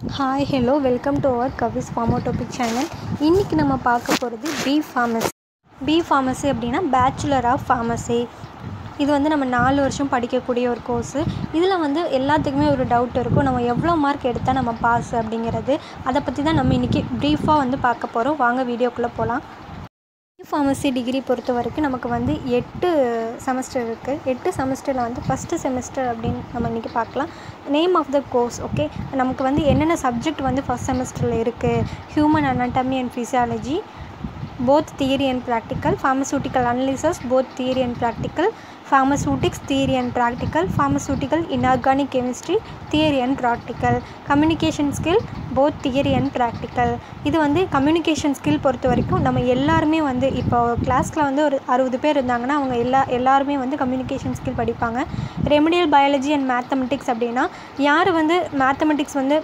hi hello welcome to our கவிஸ் pharma topic channel இன்றைக்கி நம்ம பார்க்க போகிறது பி ஃபார்மசி பி ஃபார்மசி அப்படின்னா பேச்சுலர் ஆஃப் ஃபார்மசி இது வந்து நம்ம நாலு வருஷம் படிக்கக்கூடிய ஒரு கோர்ஸு இதில் வந்து எல்லாத்துக்குமே ஒரு டவுட் இருக்கும் நம்ம எவ்வளோ மார்க் எடுத்தால் நம்ம பாஸ் அப்படிங்கிறது அதை பற்றி தான் நம்ம இன்றைக்கி ப்ரீஃபாக வந்து பார்க்க போகிறோம் வாங்க வீடியோக்குள்ளே போகலாம் ஃபார்மசி டிகிரி பொறுத்த வரைக்கும் நமக்கு வந்து எட்டு செமஸ்டர் இருக்குது எட்டு செமஸ்டரில் வந்து ஃபஸ்ட்டு செமஸ்டர் அப்படின்னு நம்ம இன்றைக்கி பார்க்கலாம் name of the course okay நமக்கு வந்து என்னென்ன சப்ஜெக்ட் வந்து ஃபஸ்ட் செமஸ்டரில் இருக்குது human anatomy and physiology both theory and practical pharmaceutical analysis both theory and practical pharmaceutics theory and practical pharmaceutical inorganic chemistry theory and practical communication skill both theory and practical இது வந்து communication skill பொறுத்த வரைக்கும் நம்ம எல்லாருமே வந்து இப்போ கிளாஸில் வந்து ஒரு அறுபது பேர் இருந்தாங்கன்னா அவங்க எல்லா எல்லாருமே வந்து கம்யூனிகேஷன் ஸ்கில் படிப்பாங்க ரெமடியல் பயாலஜி அண்ட் மேத்தமெட்டிக்ஸ் அப்படின்னா யார் வந்து மேத்தமெட்டிக்ஸ் வந்து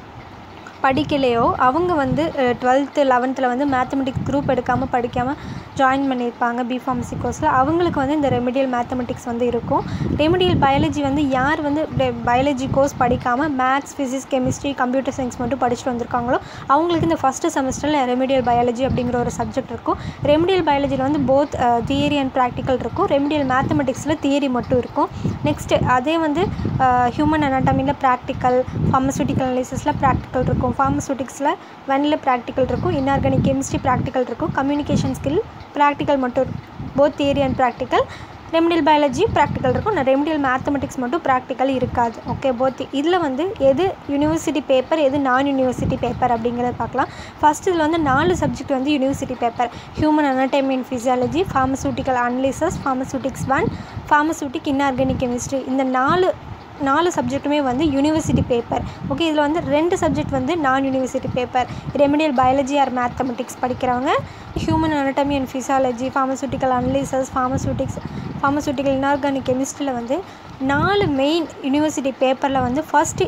படிக்கலையோ அவங்க வந்து டுவெல்த்து லெவன்த்தில் வந்து மேத்தமெட்டிக்ஸ் குரூப் எடுக்காமல் படிக்காமல் ஜாயின் பண்ணியிருப்பாங்க பிஃபார்மசி கோர்ஸில் அவங்களுக்கு வந்து இந்த ரெமிடியல் மேத்தமெட்டிக்ஸ் வந்து இருக்கும் ரெமிடியல் பயாலஜி வந்து யார் வந்து பயாலஜி கோர்ஸ் படிக்காமல் maths physics chemistry computer science மட்டும் படிச்சுட்டு வந்திருக்காங்களோ அவங்களுக்கு இந்த ஃபஸ்ட்டு செமஸ்டரில் ரெமிடியல் பயாலஜி அப்படிங்கிற ஒரு சப்ஜெக்ட் இருக்கும் ரெமிடியல் பயாலஜியில் வந்து போத் தியரி அண்ட் ப்ராக்டிக்கல் இருக்கும் ரெமிடியல் மேத்தமெட்டிக்ஸில் தியரி மட்டும் இருக்கும் நெக்ஸ்ட்டு அதே வந்து ஹியூமன் அனாட்டமியில் ப்ராக்டிக்கல் ஃபார்மசூட்டிக்கல் அனாலிசிஸில் ப்ராக்டிக்கல் இருக்கும் ஃபார்மசூட்டிக்ஸில் வெனில் ப்ராக்டிக்கல் இருக்கும் இன்ஆர்கானிக் கெமிஸ்ட்ரி ப்ராக்டிக்கல் இருக்கும் கம்யூனிகேஷன் ஸ்கில் ப்ராக்டிக்கல் மட்டும் both theory and practical remedial biology practical இருக்கும் ரெமடியல் மேத்தமெட்டிக்ஸ் மட்டும் ப்ராக்டிக்கல் இருக்காது ஓகே போத் இதில் வந்து எது யூனிவர்சிட்டி பேப்பர் எது நான் யூனிவர்சிட்டி பேப்பர் அப்படிங்கிறத பார்க்கலாம் ஃபஸ்ட் இதில் வந்து நாலு சப்ஜெக்ட் வந்து university paper human anatomy and physiology pharmaceutical analysis pharmaceutics one pharmaceutic inorganic chemistry இந்த நாலு நாலு சப்ஜெக்ட்டுமே வந்து யூனிவர்சிட்டி பேப்பர் ஓகே இதில் வந்து ரெண்டு சப்ஜெக்ட் வந்து நான் university paper remedial biology or mathematics படிக்கிறவங்க human anatomy and physiology pharmaceutical analysis pharmaceutics pharmaceutical inorganic கெமிஸ்ட்ரியில் வந்து நாலு மெயின் யூனிவர்சிட்டி பேப்பரில் வந்து ஃபஸ்ட்டு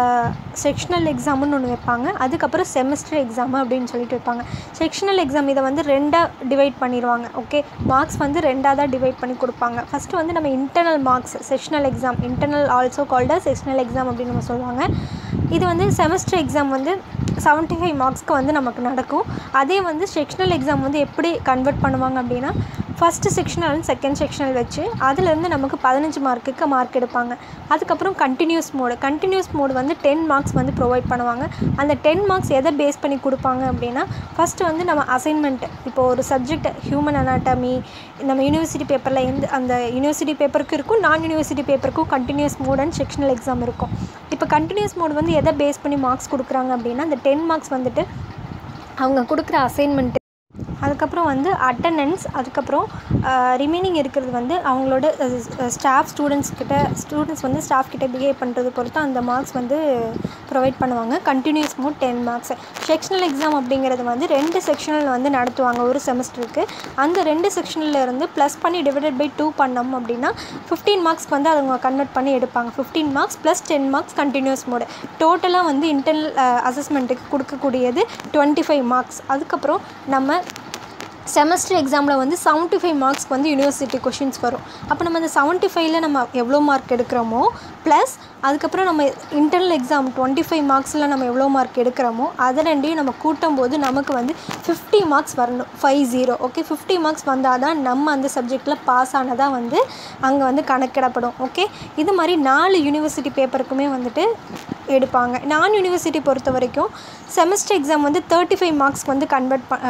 செக்ஷனல் எக்ஸாம்னு ஒன்று வைப்பாங்க அதுக்கப்புறம் செமஸ்டர் எக்ஸாமு அப்படின்னு சொல்லிட்டு வைப்பாங்க செக்ஷனல் எக்ஸாம் இதை வந்து ரெண்டாக டிவைட் பண்ணிடுவாங்க ஓகே மார்க்ஸ் வந்து ரெண்டாக தான் டிவைட் பண்ணி கொடுப்பாங்க ஃபஸ்ட்டு வந்து நம்ம internal marks sectional exam internal also called sectional exam அப்படின்னு நம்ம சொல்லுவாங்க இது வந்து செமஸ்டர் எக்ஸாம் வந்து செவன்ட்டி ஃபைவ் மார்க்ஸ்க்கு வந்து நமக்கு நடக்கும் அதே வந்து செக்ஷனல் எக்ஸாம் வந்து எப்படி கன்வெர்ட் பண்ணுவாங்க அப்படின்னா first sectional and second sectional வச்சு அதுலேருந்து நமக்கு பதினஞ்சு மார்க்குக்கு மார்க் எடுப்பாங்க அதுக்கப்புறம் கண்டினியூஸ் மோடு கண்டினியூஸ் மோடு வந்து டென் மார்க்ஸ் வந்து ப்ரொவைட் பண்ணுவாங்க அந்த டென் மார்க்ஸ் எதை பேஸ் பண்ணி கொடுப்பாங்க அப்படின்னா ஃபஸ்ட்டு வந்து நம்ம அசைன்மெண்ட் இப்போ ஒரு சப்ஜெக்ட் ஹியூமன் அனாட்டமி நம்ம யூனிவர்சிட்டி பேப்பரில் எந்த அந்த யூனிவர்சிட்டி பேப்பருக்கு இருக்கும் நான் யூனிவர்சிட்டி பேப்பருக்கும் continuous mode and sectional exam இருக்கும் இப்போ கண்டினியூஸ் மோட் வந்து எதை பேஸ் பண்ணி மார்க்ஸ் கொடுக்குறாங்க அப்படின்னா அந்த டென் மார்க்ஸ் வந்துட்டு அவங்க கொடுக்குற அசைன்மெண்ட்டு அதுக்கப்புறம் வந்து அட்டண்டன்ஸ் அதுக்கப்புறம் ரிமைனிங் இருக்கிறது வந்து அவங்களோட ஸ்டாஃப் ஸ்டூடெண்ட்ஸ் கிட்ட ஸ்டூடெண்ட்ஸ் வந்து ஸ்டாஃப் கிட்ட பிஹேவ் பண்ணுறது பொறுத்து அந்த மார்க்ஸ் வந்து ப்ரொவைட் பண்ணுவாங்க continuous mode ten marks sectional exam அப்படிங்கிறது வந்து ரெண்டு செக்ஷனில் வந்து நடத்துவாங்க ஒரு செமஸ்டருக்கு அந்த ரெண்டு செக்ஷனில் இருந்து ப்ளஸ் பண்ணி டிவைடட் பை டூ பண்ணோம் அப்படின்னா ஃபிஃப்டீன் மார்க்ஸ்க்கு வந்து அவங்க கன்வெர்ட் பண்ணி எடுப்பாங்க fifteen marks plus ten marks continuous mode டோட்டலாக வந்து இன்டர்னல் அசஸ்மெண்ட்டுக்கு கொடுக்கக்கூடியது டுவெண்ட்டி ஃபைவ் மார்க்ஸ் அதுக்கப்புறம் நம்ம செமஸ்டர் எக்ஸாமில் வந்து செவன்ட்டி ஃபைவ் மார்க்ஸ்க்கு வந்து யூனிவர்சிட்டி கொஷின்ஸ் வரும் அப்போ நம்ம அந்த செவன்ட்டி ஃபைவ்ல நம்ம எவ்வளோ மார்க் எடுக்கிறோமோ ப்ளஸ் அதுக்கப்புறம் நம்ம இன்டர்னல் எக்ஸாம் டுவெண்ட்டி ஃபைவ் மார்க்ஸில் நம்ம எவ்வளோ மார்க் எடுக்கிறோமோ அதை ரெண்டையும் நம்ம கூட்டும் போது நமக்கு வந்து ஃபிஃப்டி மார்க்ஸ் வரணும் five zero okay fifty marks வந்தால் தான் நம்ம அந்த சப்ஜெக்டில் பாஸ் ஆனதாக வந்து அங்கே வந்து கணக்கிடப்படும் ஓகே இது மாதிரி நாலு யூனிவர்சிட்டி பேப்பருக்குமே வந்துட்டு எடுப்பாங்க நான் யூனிவர்சிட்டி பொறுத்த வரைக்கும் செமஸ்டர் எக்ஸாம் வந்து தேர்ட்டி ஃபைவ் மார்க்ஸ்க்கு வந்து கன்வெர்ட் ப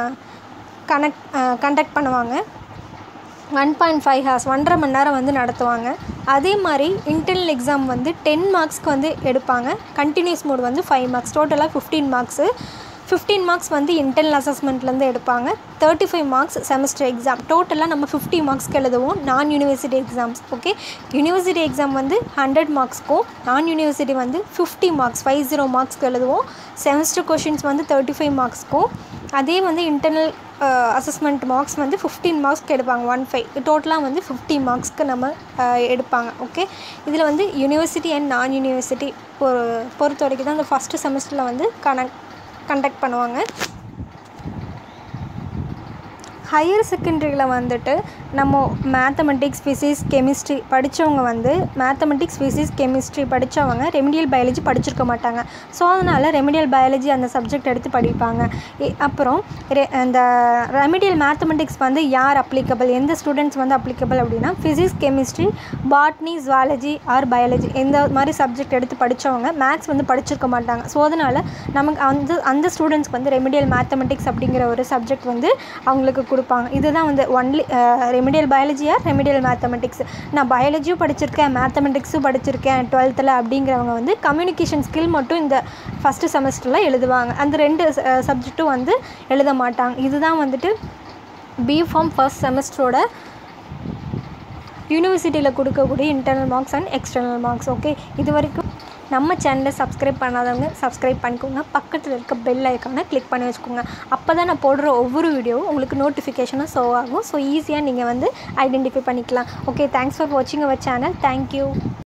கனெக்ட் கண்டக்ட் பண்ணுவாங்க ஒன் பாயிண்ட் ஃபைவ் ஹார்ஸ் ஒன்றரை மணி நேரம் வந்து நடத்துவாங்க அதே மாதிரி இன்டர்னல் எக்ஸாம் வந்து டென் மார்க்ஸ்க்கு வந்து எடுப்பாங்க கண்டினியூஸ் மோட் வந்து ஃபைவ் மார்க்ஸ் டோட்டலாக ஃபிஃப்டீன் மார்க்ஸு ஃபிஃப்டீன் மார்க்ஸ் வந்து இன்டர்னல் அசஸ்மெண்ட்லேருந்து எடுப்பாங்க thirty five marks semester exam டோட்டலாக நம்ம ஃபிஃப்டி மார்க்ஸ்க்கு எழுதுவோம் நான் university exams okay university exam வந்து ஹண்ட்ரட் மார்க்ஸ்க்கும் நான் யூனிவர்சிட்டி வந்து ஃபிஃப்டி மார்க்ஸ் ஃபைவ் ஜீரோ மார்க்ஸ்க்கு எழுதுவோம் செமஸ்டர் கொஷின்ஸ் வந்து தேர்ட்டி ஃபைவ் மார்க்ஸ்க்கும் அதே வந்து இன்டர்னல் அசஸ்மெண்ட் மார்க்ஸ் வந்து ஃபிஃப்டீன் மார்க்ஸ்க்கு எடுப்பாங்க ஒன் ஃபைவ் டோட்டலாக வந்து ஃபிஃப்டி மார்க்ஸ்க்கு நம்ம எடுப்பாங்க ஓகே இதில் வந்து யூனிவர்சிட்டி அண்ட் நான் யூனிவர்சிட்டி பொறு பொறுத்த வரைக்கும் தான் அந்த ஃபஸ்ட்டு செமஸ்டரில் வந்து கனெக்ட் கண்டக்ட் பண்ணுவாங்க ஹையர் செகண்டரியில் வந்துட்டு நம்ம மேத்தமெட்டிக்ஸ் ஃபிசிக்ஸ் கெமிஸ்ட்ரி படித்தவங்க வந்து மேத்தமெட்டிக்ஸ் ஃபிசிக்ஸ் கெமிஸ்ட்ரி படித்தவங்க ரெமிடியல் பயாலஜி படிச்சிருக்க மாட்டாங்க ஸோ அதனால் ரெமிடியல் பயாலஜி அந்த சப்ஜெக்ட் எடுத்து படிப்பாங்க இ- அப்புறம் ரெ அந்த ரெமிடியல் மேத்தமெட்டிக்ஸ் வந்து யார் அப்ளிகபிள் எந்த ஸ்டூடெண்ட்ஸ் வந்து அப்ளிகபிள் அப்படின்னா physics chemistry botany zoology or biology எந்த மாதிரி சப்ஜெக்ட் எடுத்து படித்தவங்க மேத்ஸ் வந்து படிச்சிருக்க மாட்டாங்க ஸோ அதனால் நமக்கு அந்த அந்த ஸ்டூடெண்ட்ஸ்க்கு வந்து ரெமிடியல் மேத்தமெட்டிக்ஸ் அப்படிங்கிற ஒரு சப்ஜெக்ட் வந்து அவங்களுக்கு கொடுப்பாங்க இதுதான் வந்து ஒன்லி ரெமிடியல் பயாலஜியா ரெமிடியல் மேத்தமெட்டிக்ஸ் நான் பயாலஜியும் படிச்சிருக்கேன் மேத்தமெட்டிக்ஸும் படிச்சிருக்கேன் டுவெல்த்தில் அப்படிங்கிறவங்க வந்து கம்யூனிகேஷன் ஸ்கில் மட்டும் இந்த ஃபஸ்ட்டு செமஸ்டரில் எழுதுவாங்க அந்த ரெண்டு சப்ஜெக்ட்டும் வந்து எழுத மாட்டாங்க இதுதான் வந்துட்டு பிஃபார்ம் ஃபர்ஸ்ட் செமஸ்டரோட யூனிவர்சிட்டியில் கொடுக்கக்கூடிய internal marks and external marks okay இது வரைக்கும் நம்ம சேனலை சப்ஸ்கிரைப் பண்ணாதவங்க சப்ஸ்கிரைப் பண்ணிக்கோங்க பக்கத்தில் இருக்க பெல் ஐக்கானை கிளிக் பண்ணி வச்சுக்கோங்க அப்போ தான் நான் போடுற ஒவ்வொரு வீடியோவும் உங்களுக்கு நோட்டிஃபிகேஷனும் ஷோ ஆகும் ஸோ ஈஸியாக நீங்கள் வந்து ஐடென்டிஃபை பண்ணிக்கலாம் ஓகே தேங்க்ஸ் ஃபார் வாட்சிங் அவர் சேனல் தேங்க்யூ